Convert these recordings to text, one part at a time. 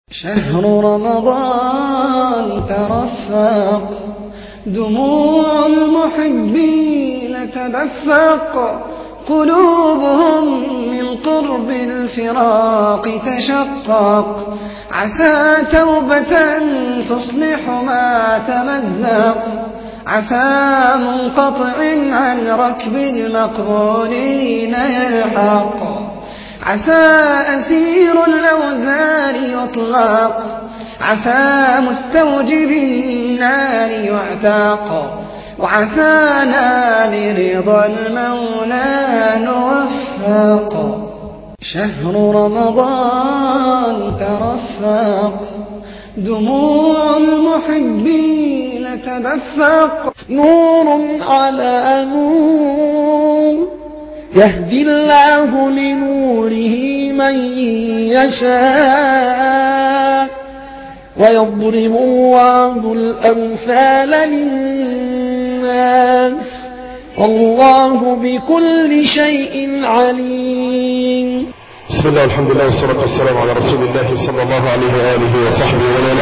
شهر رمضان ترفق دموع المحبين تدفق قلوبهم من قرب الفراق تشقق عسى توبة تصلح ما تمزق عسى منقطع عن ركب المقرونين يلحق عسى أسير الأوزار يطلق عسى مستوجب النار يعتق وعسانا لرضا المولى نوفق شهر رمضان ترفق دموع المحبين تدفق نور على نور يهدي الله لنوره من يشاء ويضرب الله الأمثال للناس والله بكل شيء عليم بسم الله الحمد لله والصلاة والسلام على رسول الله صلى الله عليه وآله وصحبه ومن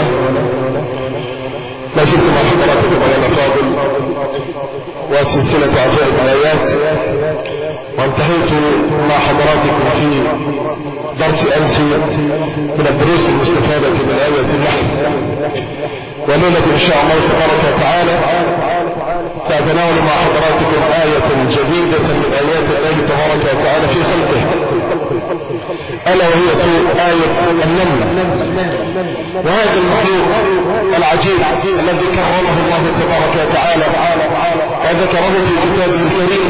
ما زلت مع حضراتكم أيها الأفاضل وسلسلة عجائب الآيات وانتهيت مع حضراتكم في درس أمس من الدروس المستفادة من آية النحل وليلة إن شاء الله تبارك وتعالى سأتناول مع حضراتكم آية جديدة من آيات الله تبارك وتعالى في خلقه ألا وهي آية النمل وهذا المخلوق العجيب الذي كرمه الله تبارك وتعالى وذكره في كتابه الكريم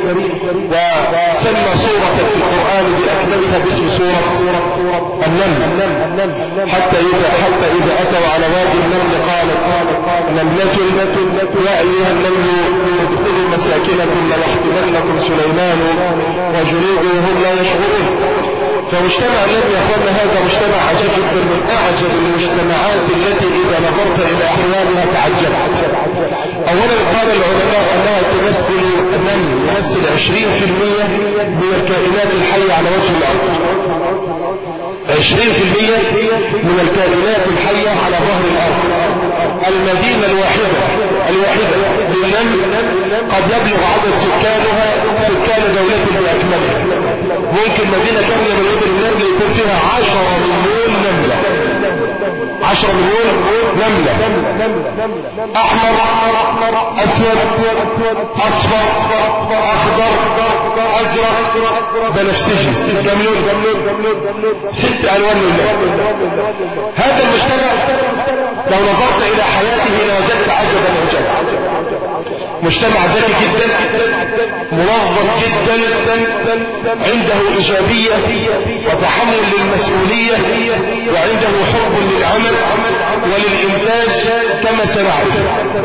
وسمى سورة في القرآن بأكملها باسم سورة النمل حتى إذا حتى إذا أتوا على وادي النمل قالت نملة يا أيها النمل ادخلوا مساكنكم ليحتملكم سليمان وجنوده هم لا يشعرون فمجتمع الذي يخوانا هذا مجتمع عجيب جدا من أعجب المجتمعات التي إذا نظرت إلى أحوالها تعجبت أولا قال العلماء أنها تمثل النمل يمثل 20% من الكائنات الحية على وجه الأرض 20% من الكائنات الحية على ظهر الأرض المدينة الواحدة الواحدة للنمل قد يبلغ عدد سكانها سكان دولة بأكملها ممكن مدينة كاملة من مدن النمل يكون فيها 10 مليون نملة 10 مليون نملة أحمر أسود أصفر أخضر أزرق بنفسجي كم لون ست ألوان لله هذا المجتمع لو نظرت إلى حياته لوجدت عجبا عجبا مجتمع ذكي جدا منظم جدا عنده إيجابية وتحمل للمسؤولية وعنده حب للعمل وللإنتاج كما سنعرف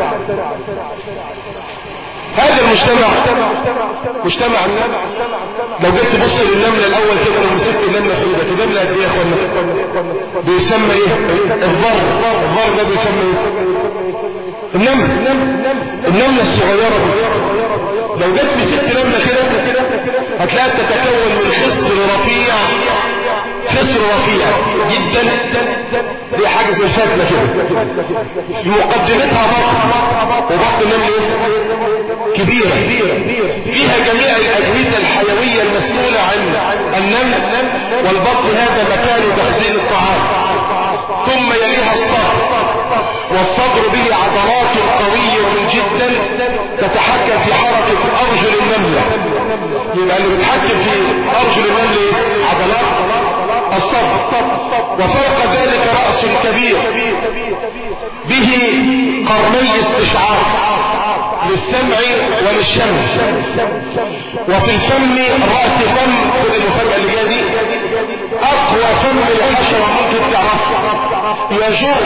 هذا المجتمع مجتمع النمل لو جيت تبص للنملة الأول كده لو مسكت النملة في ايدك النملة قد ايه يا اخوانا بيسمى ايه الضر الضر ده بيسمى ايه النمل النملة الصغيرة دي لو جيت مسكت نملة كده هتلاقيها تتكون من خصر رفيع خصر رفيع جدا دي حاجة زي الفتلة كده مقدمتها بطن وبطن النمل كبيرة فيها جميع الأجهزة الحيوية المسؤولة عن النمل والبطن هذا مكان تخزين الطعام ثم يليها الصدر والصدر به عضلات قوية جدا تتحكم في حركة أرجل النملة يبقى اللي بيتحكم في أرجل النملة عضلات الصدر وفوق ذلك رأس كبير به قرني استشعار للسمع وللشم وفي الفم رأس فم خذ المفاجأة اللي جايه دي أقوى فم الحشرة ممكن تعرفها يجر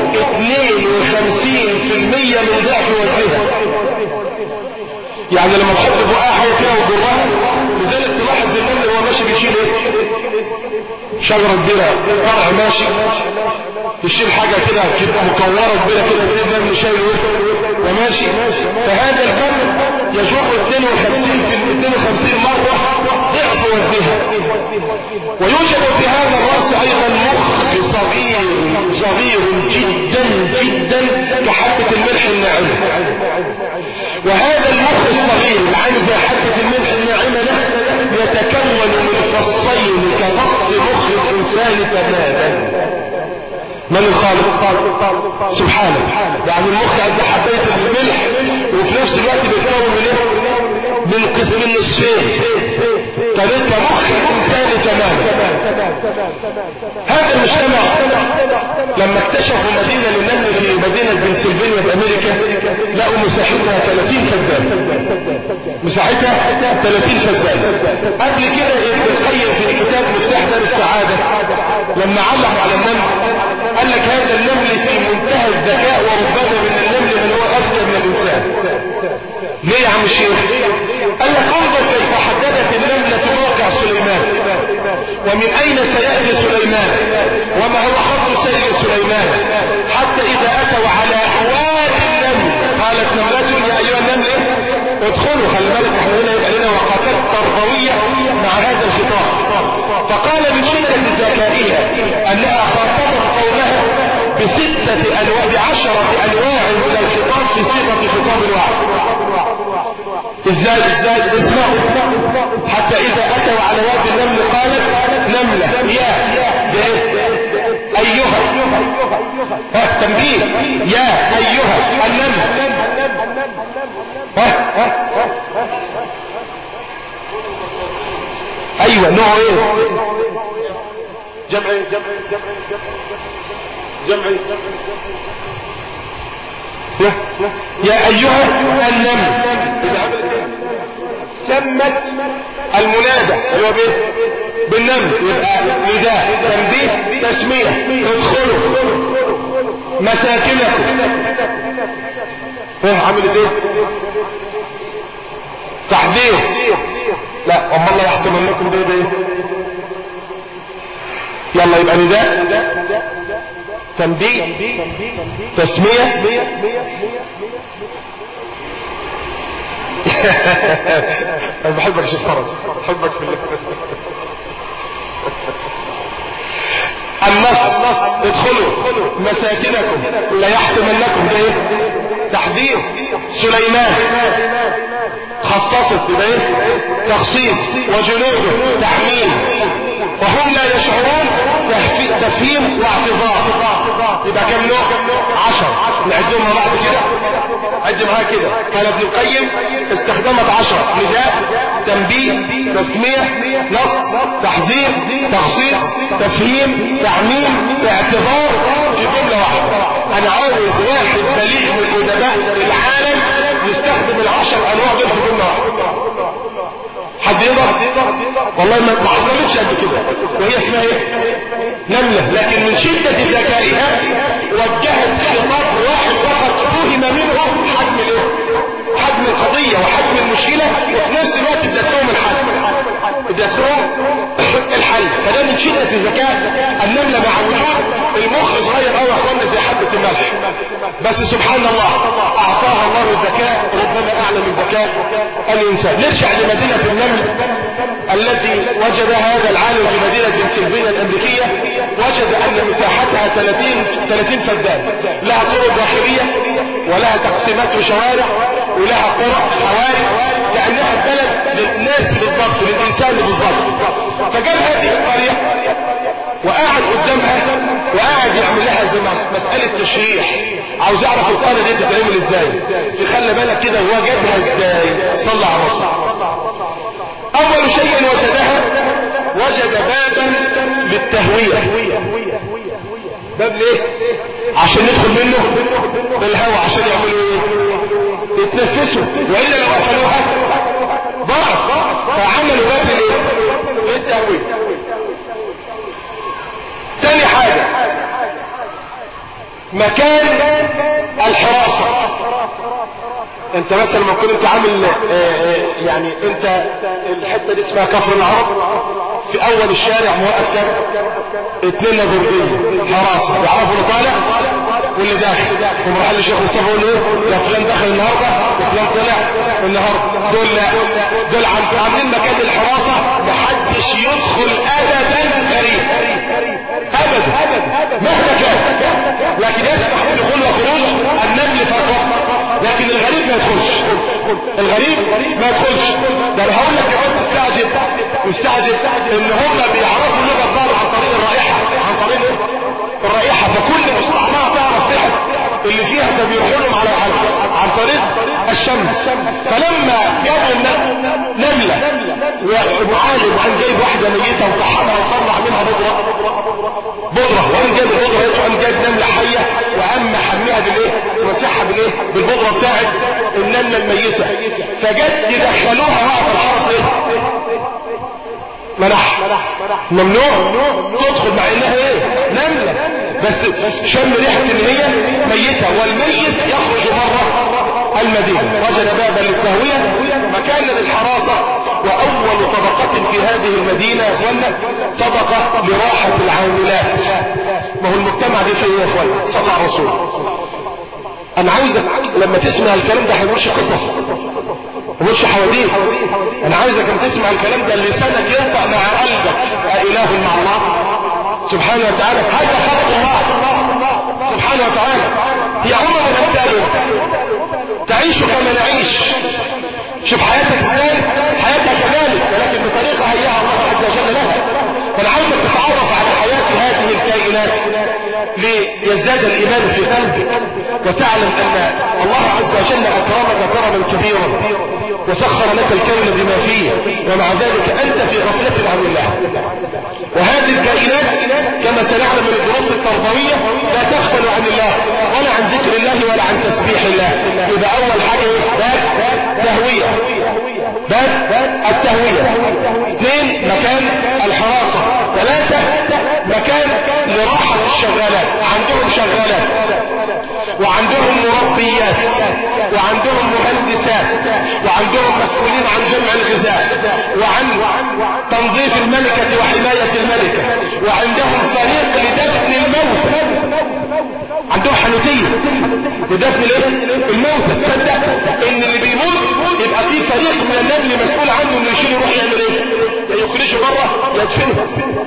52% من ضعف وزنها يعني لما تحط بقى حاجة كده وجرها لذلك تلاحظ النمل هو ماشي بيشيل ايه شجرة كبيرة فرع ماشي يشيل حاجة كده مكورة كبيرة كده كده النمل شايله وماشي فهذا الفم يجر 52 في 52 مرة ضعف وزنها ويوجد في هذا الرأس أيضا مخ صغير تماما من الخالق سبحانه يعني المخ عند حبايه الملح وفي نفس الوقت بيتكون من ايه من قسم النصفين طب انت مخ انساني تماما هذا المجتمع لما اكتشفوا مدينة للنمل في مدينة بنسلفانيا بامريكا لقوا مساحتها 30 فدان مساحتها 30 فدان قبل كده ابن القيم في كتاب مفتاح دار السعادة لما علق على النمل قال لك هذا النمل في منتهى الذكاء وربما من النمل من هو اذكى من الانسان ليه يا عم الشيخ قال لك انظر كيف حددت النملة موقع سليمان ومن اين سيأتي سليمان وما هو خط سير سليمان حتى اذا اتوا على حواد النمل قالت نملة يا ايها النمل ادخلوا خلي بالك احنا هنا يبقى لنا وقفات تربوية مع هذا الخطاب فقال من شدة ذكائها انها خاطبت قومها بستة انواع بعشرة انواع من الخطاب في صيغة خطاب واحد ازاي ازاي اسمعوا حتى اذا اتوا على وادي النمل قالت نملة يا ايها ها تنبيه يا ايها النمل ها ايوه نوع ايه جمع جمع جمع جمع يا ايها النمل سمت المنادى اللي هو بايه بالنمل يبقى نداء تنبيه تسميه ادخلوا مساكنكم ايه عملت ايه تحذير لا اما الله يحتملكم ده ايه يلا يبقى نداء تنبيه تسمية انا بحبك شيخ فرج بحبك في الله النص ادخلوا مساكنكم لا يحتملكم ده ايه تحذير سليمان خصصت ده ايه تخصيص وجنوده تحميل وهم لا يشعرون تفهيم واعتذار يبقى كم نوع عشر نعدهم مع بعض كده عد معايا كده كان ابن القيم استخدمت عشر نداء تنبيه تسمية نص تحذير تخصيص تفهيم تعميم اعتذار في جملة واحدة انا عاوز واحد بليغ من ادباء العالم يستخدم العشر انواع دول في جملة واحدة حد يقدر والله ما حصلتش قبل كده وهي اسمها ايه نملة لكن من شدة ذكائها وجهت خطاب واحد فقط فهم منه حجم الايه حجم القضية وحجم المشكلة وفي نفس الوقت ادتهم الحل ادتهم الحل فده من شدة ذكاء النملة مع وجود المخ صغير قوي يا اخوانا زي حبة الملح بس سبحان الله اعطاها الله الذكاء ربما اعلى من ذكاء الانسان نرجع لمدينة النمل التي وجدها هذا العالم في مدينة بنسلفانيا الامريكية وجد ان مساحتها 30 30 فدان لها طرق داخلية ولها تقسيمات وشوارع ولها قرى حواري لانها بلد للناس بالضبط للانسان بالضبط فجاب هذه القرية وقعد قدامها وقعد يعمل لها زي مسألة تشريح عاوز اعرف القرية دي تتعمل ازاي تخلي بالك كده هو جابها ازاي صلى على الرسول اول شيء وجدها وجد بابا للتهوية باب ليه عشان ندخل منه بالهواء عشان يعملوا ايه يتنفسوا والا لو قفلوها ضعف فعملوا باب ليه للتهوية تاني حاجة مكان الحراسة انت مثلا لما تكون انت عامل يعني انت الحتة دي اسمها كفر العرب في اول الشارع موقف كام اتنين نظرتين حراسة يعرفوا اللي طالع واللي داخل ثم راح الشيخ مصطفى يقول ايه يا فلان دخل النهارده وفلان طلع النهارده دول دول عاملين مكان الحراسة محدش يدخل ابدا غريب ابدا مهما كان لكن يسمح بدخول وخروج النمل فقط لكن الغريب ما يدخلش الغريب ما يدخلش ده انا هقول لك كمان مستعجب مستعجب ان هم بيعرفوا اللغه الضار عن طريق الرائحه عن الشم فلما جابوا نملة ومعالج وقام جايب واحدة ميتة وطحنها وطلع منها بضرة بضرة وقام جايب البضرة وقام جايب نملة حية وقام محميها بالايه ومسحها بالايه بالبضرة بتاعت النملة الميتة فجت يدخلوها وقت الحرس ايه منح ممنوع تدخل مع انها ايه نملة بس شم ريحة ان هي ميتة والميت يخرج بره المدينة وجد بابا للتهوية مكانا للحراسة واول طبقة في هذه المدينة يا اخوانا طبقة لراحة العاملات ما هو المجتمع دي فيه يا اخوانا صلى الرسول انا عاوزك لما تسمع الكلام ده هيقولش قصص مش حواديت انا عايزك لما تسمع الكلام ده لسانك ينطق مع قلبك أإله مع الله سبحانه وتعالى هذا خلق الله سبحانه وتعالى هي عمر الامثال تعيش كما نعيش شوف حياتك ازاي حياتها كذلك ولكن بطريقة هيئها الله عز وجل لها فانا عاوزك تتعرف على حياة هذه الكائنات ليزداد الايمان في قلبك وتعلم ان الله عز وجل اكرمك كرما كبيرا وسخر لك الكون بما فيه ومع ذلك انت في غفلة عن الله وهذه الكائنات كما سنعلم من الدروس التربوية لا تغفل عن الله ولا عن ذكر الله ولا عن تسبيح الله يبقى اول حاجة باب تهوية باب التهوية اثنين مكان الحراسة ثلاثة مكان لراحة الشغالات عندهم شغالات وعندهم مربيات وعندهم مهندسات وعندهم مسؤولين عن جمع الغذاء وعن تنظيف الملكة وحماية الملكة وعندهم فريق لدفن الموت عندهم حنوتية لدفن الموت تصدق ان اللي بيموت يبقى في فريق من النمل مسؤول عنه انه يشيله يروح يعمل ايه يخرجه بره يدفنه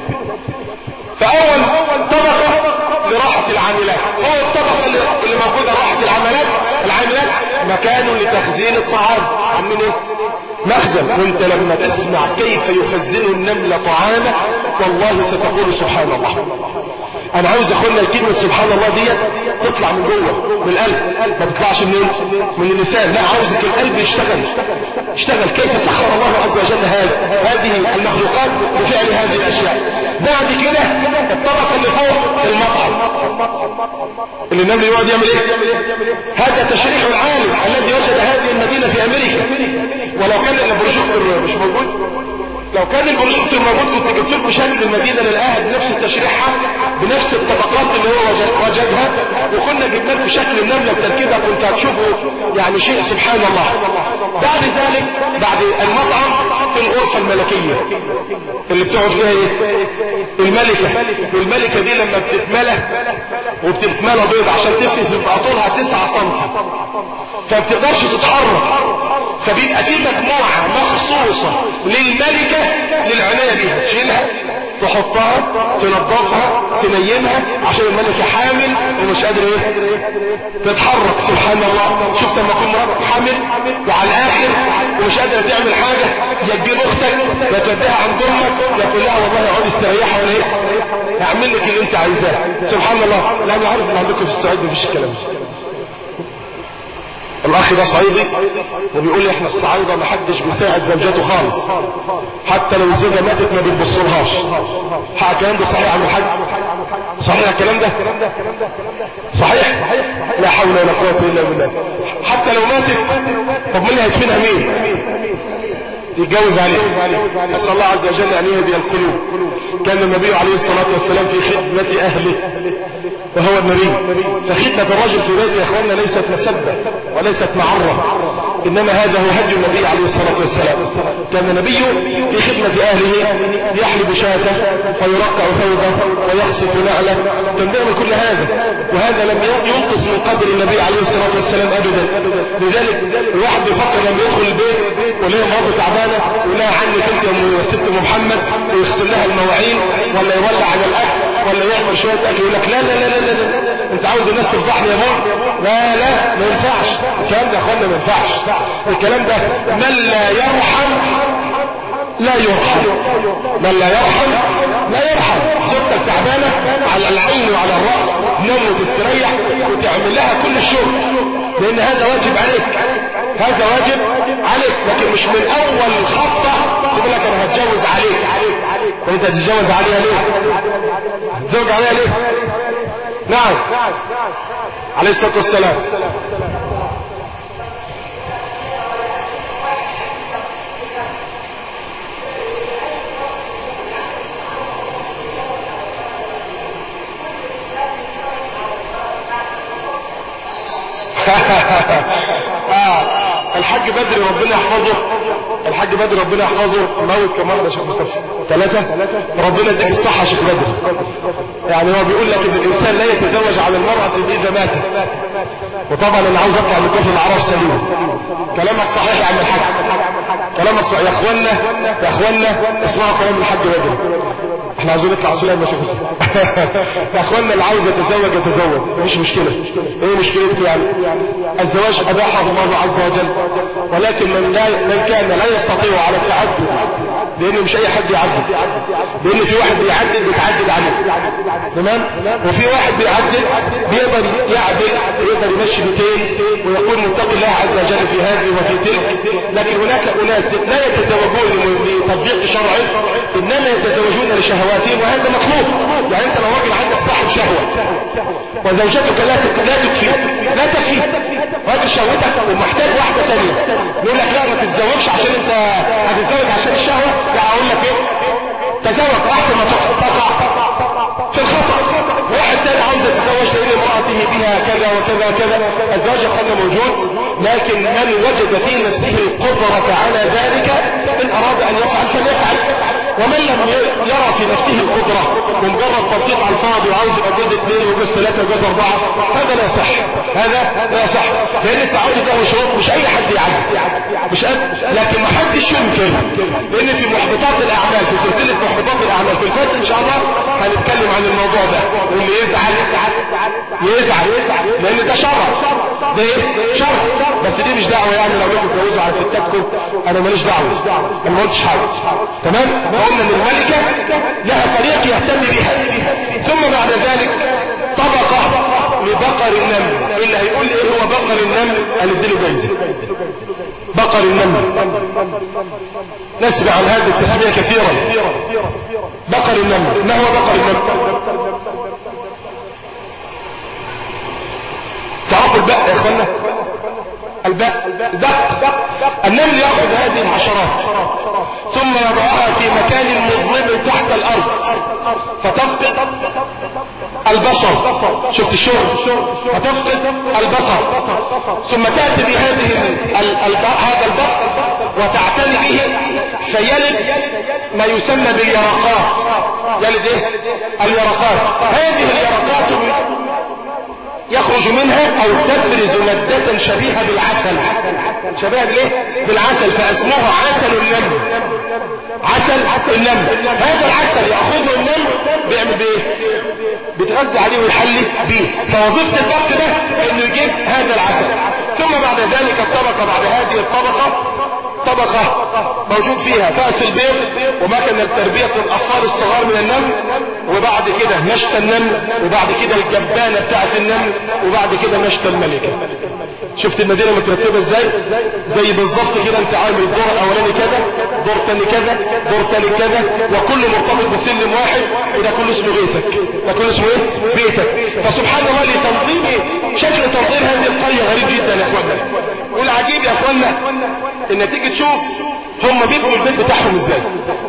فاول طبقة لراحة العاملات هو الطبقة اللي موجودة راحة العاملات العاملات مكان لتخزين الطعام عاملين ايه مخزن وانت لما تسمع كيف يخزن النمل طعامه والله ستقول سبحان الله انا عاوز اخونا الكلمة سبحان الله دي تطلع من جوه من القلب ما تطلعش منين من اللسان لا عاوزك القلب يشتغل اشتغل كيف سخر الله عز وجل هذا هذه المخلوقات بفعل هذه الاشياء بعد كده الطرف اللي فوق المطعم اللي النمل يقعد يعمل ايه هذا تشريح العالم الذي وجد هذه المدينة في امريكا ولو كان البروجيكتور مش موجود لو كان البروجيكتور موجود كنت جبت لكم شكل المدينه للآهد بنفس تشريحها بنفس الطبقات اللي هو وجدها وكنا جبنا لكم شكل النمله بتركيبها كنت هتشوفوا يعني شيء سبحان الله بعد ذلك بعد المطعم في الغرفه الملكيه اللي بتقعد فيها ايه الملكه والملكه دي لما بتتملى وبتتملى بيض عشان تفلس بيبقى طولها 9 سم فبتقدرش تتحرك فبيبقى في مجموعه مخصوصه للملكه للعناية بيها تشيلها تحطها تنظفها تنيمها عشان الملكة حامل ومش قادر ايه تتحرك سبحان الله شفت لما تكون مراتك حامل وعلى الاخر ومش قادرة تعمل حاجة يا تجيب اختك يا توديها عند امك يا تقول لها والله اقعدي استريحي ولا ايه اعمل لك اللي انت عايزاه سبحان الله لا انا عارف ان عندكم في الصعيد مفيش الكلام ده الاخ ده صعيدي وبيقول لي احنا الصعايده ما حدش بيساعد زوجاته خالص حتى لو الزوجه ماتت ما بيبصولهاش حق الكلام ده صحيح يا عم الحاج صحيح الكلام ده صحيح لا حول ولا قوه الا بالله حتى لو ماتت طب مين هيدفنها مين يتجوز عليه نسال الله عز وجل ان يهدي القلوب كان النبي عليه الصلاه والسلام في خدمه اهله وهو النبي فخدمة الرجل في بيته يا اخواننا ليست مسبة وليست معرة انما هذا هو هدي النبي عليه الصلاة والسلام كان النبي في خدمة اهله يحلب شاته ويرقع ثوبه ويخصف نعله كان بيعمل كل هذا وهذا لم ينقص من قدر النبي عليه الصلاة والسلام ابدا لذلك الواحد بيفكر لما يدخل البيت وليه مراته تعبانة يقول لها عني انت يا ست محمد ويغسل لها المواعين ولا يولع على الاكل ولا يعمل شوية اكل يقول لك لا لا لا لا, لا, لا. انت عاوز الناس تفضحني يا مول لا لا ما ينفعش الكلام ده يا اخوانا ما ينفعش الكلام ده من لا يرحم لا يرحم من لا يرحم لا يرحم زوجتك تعبانة على العين وعلى الرأس نوم وتستريح وتعمل لها كل الشغل لان هذا واجب عليك هذا واجب عليك لكن مش من اول خطة تقول لك انا هتجوز عليك وانت هتتجوز عليها ليه هتتزوج عليها ليه نعم عليه الصلاة والسلام آه. الحاج بدري ربنا يحفظه الحاج بدري ربنا يحفظه موت كمان يا شيخ مصطفى ثلاثة ربنا يديك الصحة يا شيخ بدري يعني هو بيقول لك ان الانسان لا يتزوج على المرأة اذا ماتت وطبعا انا عاوز اطلع من كفر العرب سليم كلامك صحيح يا عم الحاج كلامك صحيح يا اخوانا يا اخوانا اسمعوا كلام الحاج بدري احنا عاوزين نطلع سلام يا شيخ يا اخوانا اللي عاوز يتزوج يتزوج مفيش مشكلة ايه مشكلتكم يعني الزواج اباحه الله عز وجل ولكن من, لا من كان لا يستطيع على التعدد لان مش اي حد يعدد لان في واحد بيعدد بيتعدد عليه تمام وفي واحد بيعدد بيقدر يعدل يقدر يمشي بيتين ويكون متقي الله عز وجل في هذه وفي تلك لكن هناك اناس لا يتزوجون لتطبيق شرعي انما يتزوجون لشهواتهم وهذا مطلوب يعني انت لو راجل عندك صاحب شهوه وزوجتك لا لا تكفي لا تكفي وهذه شهوتك ومحتاج واحده ثانيه يقول لك لا ما تتزوجش عشان انت هتتزوج عشان الشهوه لا اقول لك ايه تزوج احسن ما تقع في الخطا واحد ثاني عاوز يتزوج لان امراته بها كذا وكذا وكذا الزواج قد موجود لكن من وجد في نفسه القدرة على ذلك ان اراد ان يفعل فليفعل ومن لم يرى في نفسه القدرة ومجرد تطبيق على الفاضي وعاوز يبقى جزء اثنين وجزء ثلاثة وجزء اربعة هذا لا يصح هذا لا يصح لان التعود له شروط مش اي حد يعدي مش قد لكن ما حدش ينكر لان في محبطات الاعمال في سلسلة محبطات الاعمال في الفاتح ان شاء الله هنتكلم عن الموضوع ده واللي يزعل يزعل لان ده شرع ده ايه شرع بس دي مش دعوة يعني لو انتوا تجوزوا على ستاتكم انا ماليش دعوة انا ما قلتش حاجة تمام قلنا ان الملكة لها طريق يهتم بها ثم بعد ذلك طبقة لبقر النمل اللي هيقول ايه هو بقر النمل هنديله جايزة بقر النمل نسمع عن هذه التسمية كثيرا بقر النمل ما هو بقر النمل تعرفوا الباء يا اخوانا الباء دق النمل يأخذ هذه الحشرات ثم يضعها في مكان مظلم تحت الارض فتفقد البصر شفت الشغل فتفقد البصر ثم تأتي بهذه هذا البصر وتعتني به فيلد ما يسمى باليرقات يلد ايه اليرقات هذه اليرقات يخرج منها او تفرز مادة شبيهة بالعسل شبيهة بالايه بالعسل فاسمها عسل النمل عسل النمل هذا العسل يأخذه النمل بيعمل بايه بيتغذى عليه ويحلي بيه فوظيفة الضغط ده انه يجيب هذا العسل ثم بعد ذلك الطبقة بعد هذه الطبقة طبقة موجود فيها فأس البيض ومكن التربية الأطفال الصغار من النمل وبعد كده مشت النمل وبعد كده الجبانة بتاعت النمل وبعد كده مشت الملكة شفت المدينة مترتبة ازاي زي بالظبط كده انت عامل الدور الاولاني كذا دور تاني كذا دور تاني كذا وكل مرتبط بسلم واحد وده كله اسمه بيتك ده كله اسمه ايه بيتك فسبحان الله لتنظيم شكل تنظيم هذه القرية غريب جدا يا اخوانا والعجيب يا اخوانا ان تيجي تشوف هم بيبقوا البيت بتاعهم ازاي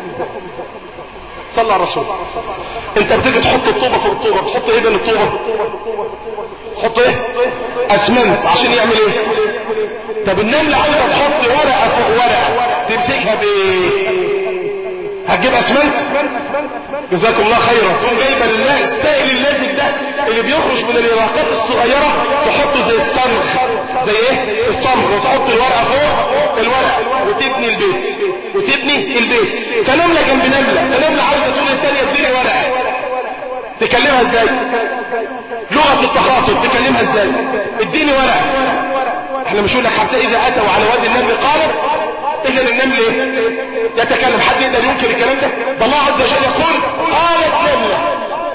صلى على الرسول انت بتيجي تحط الطوبة فوق الطوبة بتحط ايه بين الطوبة تحط ايه اسمنت عشان يعمل ايه طب النملة عايزة تحط ورقة فوق ورقة تمسكها بايه هتجيب اسمنت جزاكم الله خيرا تقوم جايبه السائل اللازق ده اللي بيخرج من اليرقات الصغيرة تحطه زي الصمغ زي ايه الصمغ وتحط الورقة فوق الورقة وتبني البيت وتبني البيت فنملة جنب نملة فنملة عاوزة تقول الثانية اديني ورقة تكلمها ازاي لغة التخاطب تكلمها ازاي اديني ورقة احنا مش لك حتى اذا اتوا على وادي النمل قالت اذا النمل ايه يتكلم حد يقدر ينكر الكلام ده ده الله عز وجل يقول قالت نملة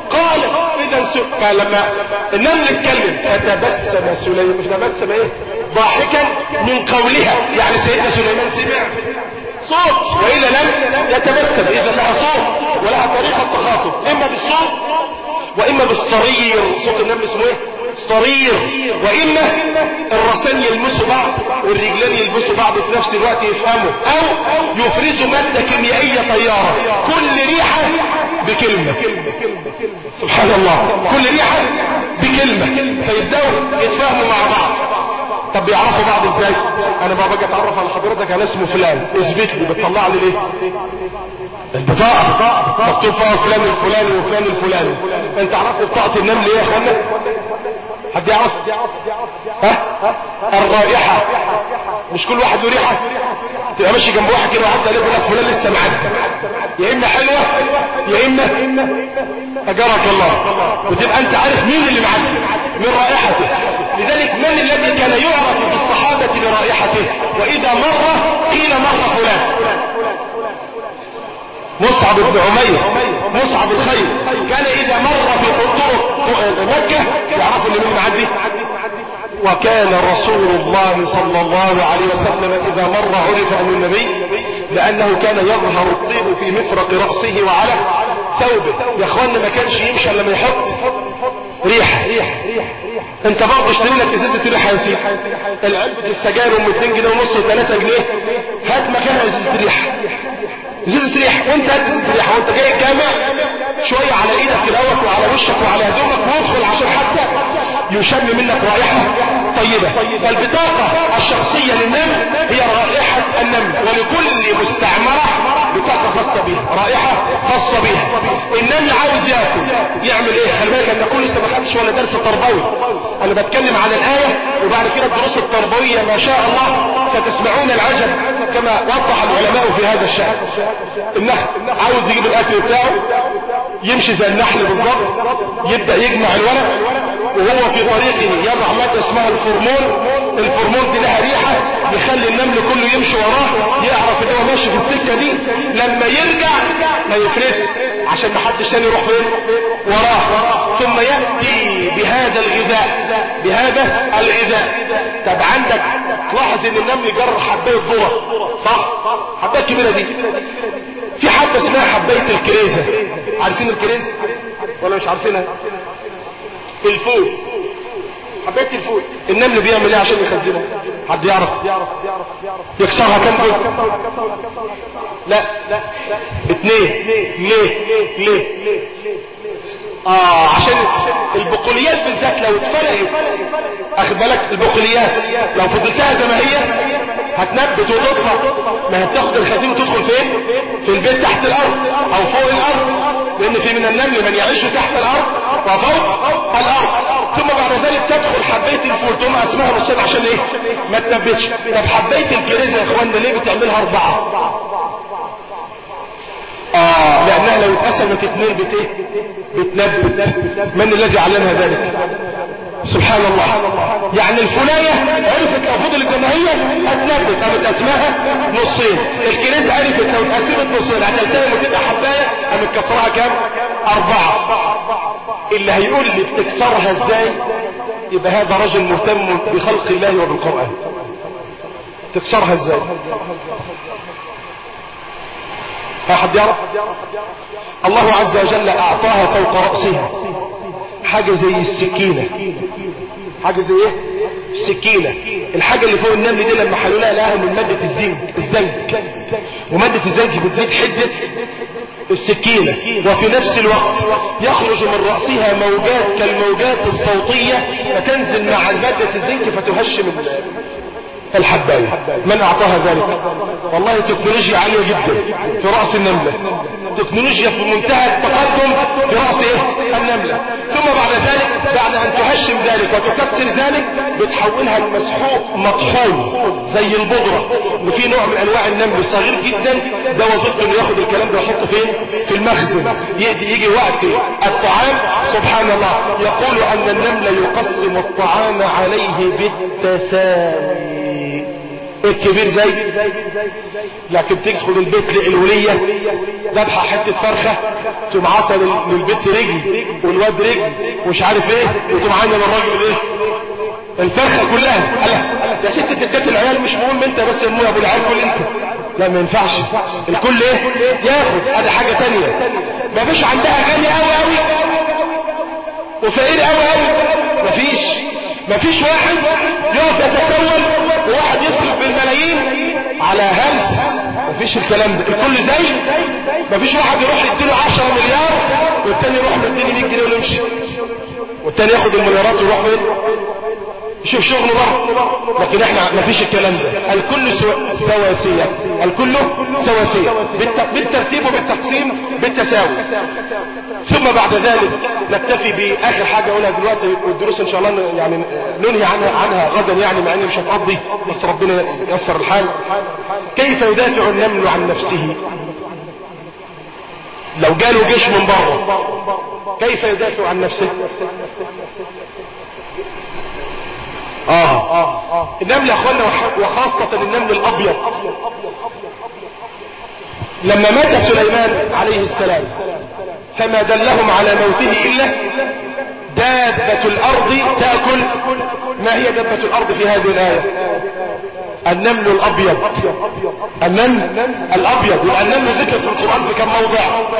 قالت اذا فلما النمل اتكلم فتبسم سليم مش تبسم ايه ضاحكا من قولها يعني سيدنا سليمان سمع صوت وإلا لم يتمثل إذا لها صوت ولها طريقة تخاطب إما بالصوت وإما بالصرير صوت النمل اسمه إيه صرير وإما الرسان يلمسوا بعض والرجلان يلبسوا بعض في نفس الوقت يفهموا أو يفرزوا مادة كيميائية طيارة كل ريحة بكلمة سبحان الله كل ريحة بكلمة فيبدأوا يتفاهموا مع بعض طب بيعرفوا بعض ازاي انا بقى باجي اتعرف على حضرتك انا اسمه فلان اثبت لي بتطلع لي ليه البطاقة مكتوب فيها فلان الفلاني وفلان الفلاني انت عرفت بطاقة النمل ايه يا اخوانا حد يعرف ها الرائحة مش كل واحد له ريحة تبقى ماشي جنب واحد كده وعدى عليه يقول لك فلان لسه معدي يا اما حلوة يا اما اجرك الله وتبقى انت عارف مين اللي معدي من رائحته لذلك من الذي كان يعرف في الصحابة برائحته واذا مر قيل مر فلان مصعب بن عمير مصعب الخير كان اذا مر في طرق مكة يعرفوا اللي من معدي وكان رسول الله صلى الله عليه وسلم اذا مر عرف ان النبي لانه كان يظهر الطيب في مفرق رأسه وعلى ثوبه يا اخوانا ما كانش يمشي الا لما يحط ريحة انت برضه اشتري لك ازازه ريحه يا سيدي العلبه السجاير ام 2 جنيه ونص و3 جنيه هات مكانها ازازه ريحه ازازه ريحه وانت هات ازازه ريحه وانت جاي الجامع شويه على ايدك الاول وعلى وشك وعلى هدومك وادخل عشان حتى يشم منك رائحه طيبه فالبطاقه الشخصيه للنمل هي رائحه النمل ولكل مستعمره بطاقه خاصه بها رائحه خاصه بها النمل عاوز ياكل يعمل ايه خلي بالك ان كل لسه ما خدتش ولا درس تربوي انا بتكلم عن الايه وبعد كده الدروس التربويه ما شاء الله ستسمعون العجب كما وضح العلماء في هذا الشأن النحل عاوز يجيب الاكل بتاعه يمشي زي النحل بالظبط يبدا يجمع الورق وهو في طريقه يضع ماده اسمها الفرمون الفرمون دي لها ريحه يخلي النمل كله يمشي وراه يعرف ان هو ماشي في السكه دي لما يرجع ما يفرس عشان ما حدش تاني يروح فين وراه ثم ياتي بهذا الغذاء بهذا الغذاء طب عندك تلاحظ ان النمل يجرر حبايه ذره صح حبايه كبيره دي في حبه اسمها حبايه الكريزه عارفين الكريزه ولا مش عارفينها الفول حبايه الفول النمل بيعمل ايه عشان يخزنها حد يعرف يكسرها كم جزء لا اثنين ليه ليه اه عشان البقوليات بالذات لو اتفرقت اخد بالك البقوليات لو فضلتها زي ما هي هتنبت وتطلع ما هتاخد الخزين وتدخل فين في البيت تحت الارض او فوق الارض لان في من النمل من يعيش تحت الارض وفوق الارض ثم بعد ذلك تدخل حبايه الفول تقوم اسمها نصين عشان ايه ما تنبتش طب حبايه الكريزه يا اخوانا ليه بتعملها اربعه آه لأنها لو اتقسمت اثنين بت ايه بتنبت من الذي علمها ذلك سبحان الله يعني الفلاية عرفت لو فضلت زي ما هي هتنبت قامت اسمها نصين الكريز عرفت لو اتقسمت نصين هتلتهم وتبقى حباية قامت كسرها كام اربعة اللي هيقول لي بتكسرها ازاي يبقى هذا رجل مهتم بخلق الله وبالقرآن تكسرها ازاي احد يعرف الله عز وجل اعطاها فوق رأسها حاجة زي السكينة حاجة زي ايه السكينة الحاجة اللي فوق النمل دي لما حلولها لها من مادة الزنك الزنك ومادة الزنك بتزيد حدة السكينة وفي نفس الوقت يخرج من رأسها موجات كالموجات الصوتية فتنزل مع مادة الزنك فتهشم الحباية من اعطاها ذلك والله تكنولوجيا عالية جدا في رأس النملة تكنولوجيا في منتهى التقدم في رأس ايه النملة ثم بعد ذلك بعد ان تهشم ذلك وتكسر ذلك بتحولها لمسحوق مطحون زي البودرة وفي نوع من انواع النمل صغير جدا ده وظيفته انه ياخد الكلام ده ويحطه فين في المخزن يجي وقت الطعام سبحان الله يقول ان النمل يقسم الطعام عليه بالتساوي الكبير زي لكن تدخل البيت للولية ذبحة حتة فرخة تقوم عطل للبيت رجل والواد رجل ومش عارف ايه وتقوم عامل الراجل ايه الفرخة كلها قال يا ست ستات العيال مش مهم انت بس المهم ابو العيال كل انت لا ما ينفعش الكل ايه ياخد هذا حاجة تانية ما فيش عندها غني قوي قوي وفقير قوي قوي ما فيش ما فيش واحد يقف يتكون وواحد يصرف بالملايين على هلس ما فيش الكلام ده الكل زي ما فيش واحد يروح يديله 10 مليار والتاني يروح مديني 100 جنيه ويمشي والتاني ياخد المليارات ويروح فين يشوف شغله بره لكن احنا ما فيش الكلام ده الكل سو- سواسية الكل سواسية بالت- بالترتيب وبالتقسيم بالتساوي ثم بعد ذلك نكتفي بآخر حاجة أقولها دلوقتي والدروس إن شاء الله ن- يعني ننهي عنها, عنها غدا يعني مع إن مش هتقضي بس ربنا ييسر الحال كيف يدافع النمل عن نفسه لو جاله جيش من بره كيف يدافع عن نفسه آه النمل يا أخوانا وح- وخاصة النمل الأبيض لما مات سليمان عليه السلام فما دلهم على موته إلا دابة الأرض تأكل ما هي دابة الأرض في هذه الآية النمل الأبيض النمل الأبيض يبقى النمل ذكر في القرآن في كم موضع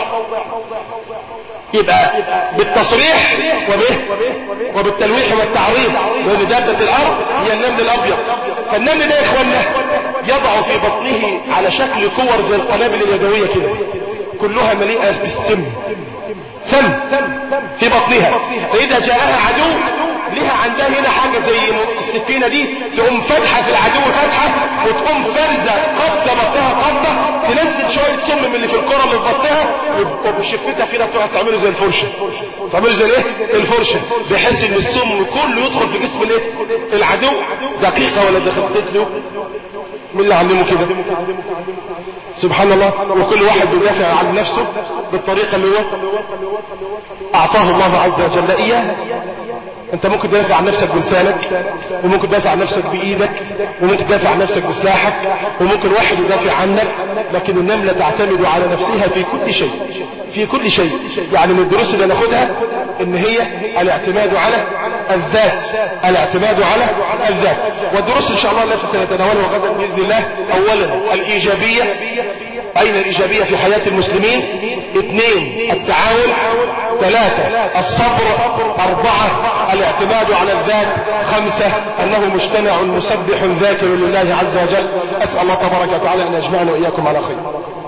يبقى بالتصريح وبه وبالتلويح والتعريض لأن دابة الأرض هي النمل الأبيض فالنمل ده يا إخوانا يضع في بطنه على شكل كور زي القنابل اليدوية كده كلها مليئة بالسم سم في بطنها فإذا جاءها عدو لها عندها هنا حاجة زي السكينة دي تقوم فتحة في العدو فتحة وتقوم فرزة قبضة بطنها قبضة تنزل شوية سم من اللي في الكرة اللي في بطنها وبشفتها كده تقعد تعمله زي الفرشة تعمله زي الايه الفرشة بحيث ان السم كله يدخل في جسم الايه العدو دقيقة ولا دقيقتين له مين اللي علمه كده سبحان الله وكل واحد بيدافع عن نفسه بالطريقة اللي هو اعطاه الله عز وجل اياها انت ممكن تدافع عن نفسك بلسانك وممكن تدافع عن نفسك بايدك وممكن تدافع عن نفسك بسلاحك وممكن واحد يدافع عنك لكن النملة تعتمد على نفسها في كل شيء في كل شيء يعني من الدروس اللي ناخدها ان هي الاعتماد على الذات الاعتماد على الذات والدروس ان شاء الله التي سنتناولها غدا باذن الله اولا الايجابية اين الايجابية في حياة المسلمين اثنين التعاون ثلاثة الصبر اربعة الاعتماد على الذات خمسة انه مجتمع مسبح ذاكر لله عز وجل اسأل الله تبارك وتعالى ان يجمعنا واياكم على خير